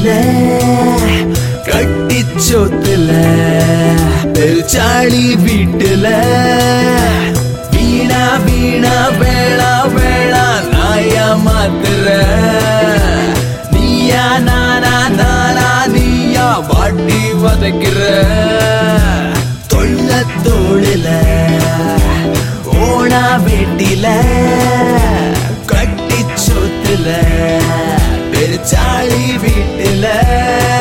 வீட்டுல கட்டிச்சோத்துல பெருச்சாளி வீட்டுல வீணா வீணா வேளா வேளா நாயா மாத்துற நீயா நானா நானா நீயா வாட்டி வதைக்கிற தொள்ள தோளில ஓணா வெட்டில கட்டி சொத்துல பெருச்சாளி வீட்டுல